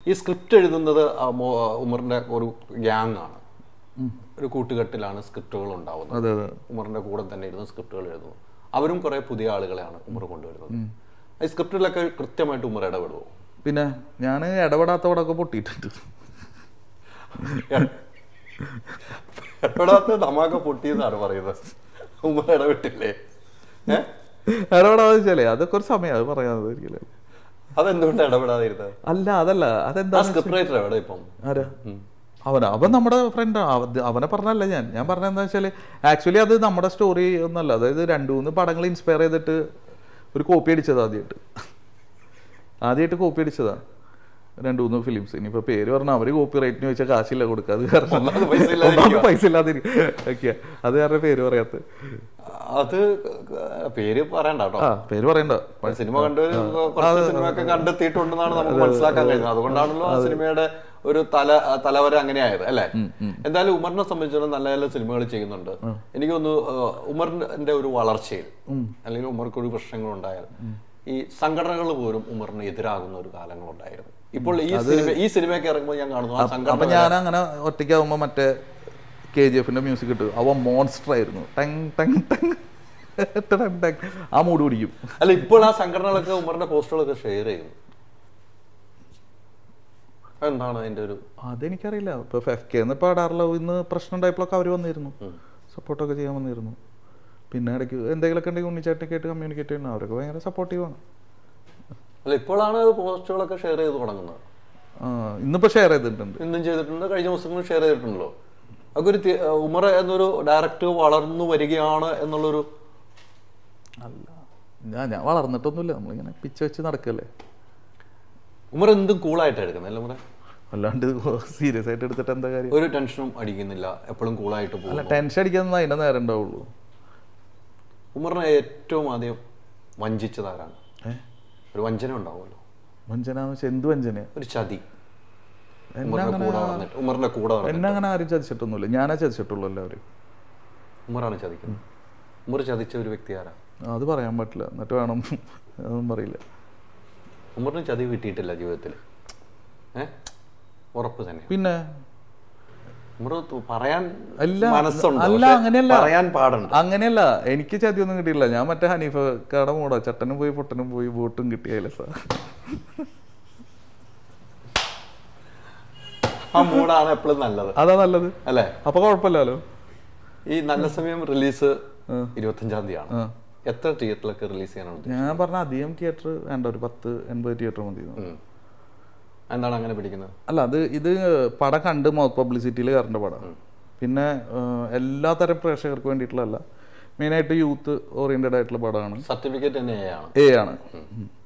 ഈ സ്ക്രിപ്റ്റ് എഴുതുന്നത് ആ മോ- ഉമറിന്റെ ഒരു ഗ്യാങ് ആണ് ഒരു കൂട്ടുകെട്ടിലാണ് സ്ക്രിപ്റ്റുകൾ ഉണ്ടാവുന്നത് അതെ അതെ ഉമറിന്റെ കൂടെ തന്നെ ഇരുന്ന് സ്ക്രിപ്റ്റുകൾ എഴുതുന്നു അവരും കുറെ പുതിയ ആളുകളെയാണ് ഉമർ കൊണ്ടുവരുന്നത് ഈ സ്ക്രിപ്റ്റിലൊക്കെ കൃത്യമായിട്ട് ഉമർ ഇടപെടുവോ പിന്നെ ഞാൻ ഇടപെടാത്തവിടൊക്കെ പൊട്ടിയിട്ടുണ്ട് ഇടപെടാത്ത ധമാക്ക പൊട്ടിയെന്നാണ് പറയുന്നത് ഉമർ ഇടപെട്ടില്ലേ ഏ? ഇടപെടാതെ വെച്ചാലേ അതൊക്കെ ഒരു സമയം അത് പറയാതെ അതെന്തുകൊണ്ട് ഇടപെടാതിരുന്നത് അല്ല അതല്ല ആ അതെന്താ സ്ക്രിപ്റ്റ് റൈറ്റർ എവിടെ ഇപ്പം ആരാ അവനാ അവൻ നമ്മുടെ ഫ്രണ്ട് അവനെ പറഞ്ഞല്ല ഞാൻ ഞാൻ പറഞ്ഞ എന്താ വെച്ചാല് ആക്ച്വലി അത് നമ്മുടെ സ്റ്റോറി ഒന്നല്ല അതായത് രണ്ടു മൂന്ന് പടങ്ങൾ ഇൻസ്പയർ ചെയ്തിട്ട് ഒരു കോപ്പി അടിച്ചത് ആദ്യമായിട്ട് ആദ്യമായിട്ട് കോപ്പി അടിച്ചതാ രണ്ടു മൂന്ന് ഫിലിംസ് ഇനിയിപ്പോ പേര് പറഞ്ഞാൽ അവര് കോപ്പി റേറ്റിന് വെച്ചാൽ കാശില്ല കൊടുക്കുക അത് കാരണം ഒന്നാമത് പൈസ ഇല്ലാതിരിക്കുവാ. ഒന്നാമത് പൈസ ഇല്ലാതിരിക്കും ഓക്കെ അത് കാരണം പേര് പറയാത്ത അത് പേര് പറയണ്ട കേട്ടോ ആ പേര് പറയണ്ട സിനിമ കണ്ടവര് കുറച്ച് സിനിമയൊക്കെ കണ്ടെത്തിയിട്ടുണ്ടെന്നാണ് നമുക്ക് മനസ്സിലാക്കാൻ കഴിയുന്നത് അതുകൊണ്ടാണല്ലോ ആ സിനിമയുടെ ഒരു തല തലവര അങ്ങനെയായത് അല്ലെ എന്തായാലും ഉമറിനെ സംബന്ധിച്ചിടത്തോളം നല്ല നല്ല സിനിമകൾ ചെയ്യുന്നുണ്ട് എനിക്ക് തോന്നുന്നു ഉമറിന്റെ ഒരു വളർച്ചയിൽ അല്ലെങ്കിൽ ഉമർക്ക് ഒരു പ്രശ്നങ്ങൾ ഉണ്ടായാൽ ഈ സംഘടനകൾ പോലും ഉമറിന് എതിരാകുന്ന ഒരു കാലങ്ങളുണ്ടായിരുന്നു ഇപ്പോൾ ഈ സിനിമ ഈ സിനിമയൊക്കെ ഇറങ്ങുമ്പോൾ ഞാൻ കാണുന്നു ആ അപ്പൊ സംഘടന ഞാൻ അങ്ങനെ ഒറ്റയ്ക്കാവുമ്പോ മറ്റേ കെ ജി എഫിന്റെ മ്യൂസിക് ഇട്ട് അവ മോൺസ്റ്റർ ആയിരുന്നു ടങ് ടങ് ടങ് ടങ് ടങ്. ആ മൂഡ് പിടിക്കും അല്ല ഇപ്പോൾ ആ സംഘടനകളൊക്കെ ഉമറിന്റെ പോസ്റ്ററുകളൊക്കെ ഷെയർ ചെയ്യുന്നു എന്താണ് അതിന്റെ ഒരു അതെനിക്കറിയില്ല ഇപ്പൊ എഫ് കെ എന്ന് പാടാറില്ല ഇന്ന് പ്രശ്നം ഉണ്ടായപ്പോഴൊക്കെ അവർ വന്നിരുന്നു സപ്പോർട്ടൊക്കെ ചെയ്യാൻ വന്നിരുന്നു പിന്നെ ഇടയ്ക്ക് എന്തെങ്കിലുമൊക്കെ ഉണ്ടെങ്കിൽ ഉണ്ണിച്ചാട്ടൊക്കെ ആയിട്ട് കമ്മ്യൂണിക്കേറ്റ് ചെയ്യണം അവരൊക്കെ ഭയങ്കര സപ്പോർട്ടീവാണ് അല്ല ഇപ്പോഴാണ് പോസ്റ്റുകളൊക്കെ ഷെയർ ചെയ്ത് തുടങ്ങുന്നത് ഇന്നിപ്പോ ഷെയർ ചെയ്തിട്ടുണ്ട് ഇന്നും ചെയ്തിട്ടുണ്ട് കഴിഞ്ഞ ദിവസങ്ങളും ഷെയർ ചെയ്തിട്ടുണ്ടല്ലോ അതൊക്കെ ഒരു തി- ഉമർ എന്നൊരു ഡയറക്ടർ വളർന്നു വരികയാണ് എന്നുള്ളൊരു അല്ല ഞാൻ ഞാൻ വളർന്നിട്ടൊന്നുമില്ല നമ്മളിങ്ങനെ പിച്ച് വെച്ച് നടക്കല്ലേ ഉമർ എന്തും കൂളായിട്ട് എടുക്കുന്നത് അല്ല ഉമറെ അല്ലാണ്ട് സീരിയസ് ആയിട്ട് എടുത്തിട്ട് എന്താ കാര്യം ഒരു ടെൻഷനും അടിക്കുന്നില്ല എപ്പോഴും കൂളായിട്ട് പോകും അല്ല ടെൻഷൻ അടിക്കാൻ അതിന്റെ നേരം ഉണ്ടാവുള്ളൂ ഉമറിനെ ഏറ്റവും ആദ്യം വഞ്ചിച്ചത് ആരാണ് ഏ ഒരു വഞ്ചന ഉണ്ടാവുമല്ലോ വഞ്ചനാന്ന് വെച്ചാൽ എന്ത് വഞ്ചന ഒരു ചതി എന്നെ ഉമറിന്റെ അങ്ങനെ കൂടെ നടന്നിട്ട് ഉമറിന്റെ കൂടെ നടന്നിട്ട് എന്നെ അങ്ങനെ ആരും ചതിച്ചിട്ടൊന്നുമില്ല ഞാനാ ചതിച്ചിട്ടുള്ളൂ എല്ലാവരും ഉമറാണ് ചതിക്കുന്നത് ഉമർ ചതിച്ച ഒരു വ്യക്തി ആരാ അത് പറയാൻ പറ്റില്ല എന്നിട്ട് വേണം അതൊന്നും പറയില്ല ഉമറിന് ചതി കിട്ടിയിട്ടില്ല ജീവിതത്തിൽ ഏ ഉറപ്പ് തന്നെ പിന്നെ ഉമർ തു- പറയാൻ അല്ല, മനസ്സുണ്ട് അല്ല, പക്ഷേ അങ്ങനെയല്ല. പറയാൻ പാടുണ്ട് അങ്ങനെയല്ല എനിക്ക് ചതിയൊന്നും കിട്ടിയില്ല ഞാൻ മറ്റേ ഹനീഫ കട മൂടാ ചട്ടനും പോയി പൊട്ടനും പോയി ബോട്ടും കിട്ടിയാലേ സാർ ആ മൂടാണ് എപ്പോഴും നല്ലത് അതാ നല്ലത് അല്ലേ അപ്പൊ കുഴപ്പമില്ലല്ലോ ഈ നല്ല സമയം റിലീസ് ഇരുപത്തഞ്ചാം തീയതിയാണ് ആ. എത്ര തിയേറ്ററിലൊക്കെ റിലീസ് ചെയ്യാനാണ് ഞാൻ പറഞ്ഞ അധികം തിയേറ്റർ വേണ്ട ഒരു പത്ത് എൺപത് തിയേറ്റർ മതി ഉം. എന്താണ് അങ്ങനെ പിടിക്കുന്നത് അല്ല അത് ഇത് പടം കണ്ട് മൗത്ത് പബ്ലിസിറ്റിയിൽ കയറേണ്ട പടമാണ് പിന്നെ ഏഹ്, എല്ലാ തരം പ്രേക്ഷകർക്ക് വേണ്ടിയിട്ടുള്ളതല്ല മെയിനായിട്ട് യൂത്ത് ഓറിയന്റഡ് ആയിട്ടുള്ള പടമാണ് സർട്ടിഫിക്കറ്റ് തന്നെ എ ആണ് എ ആണ് ഉം.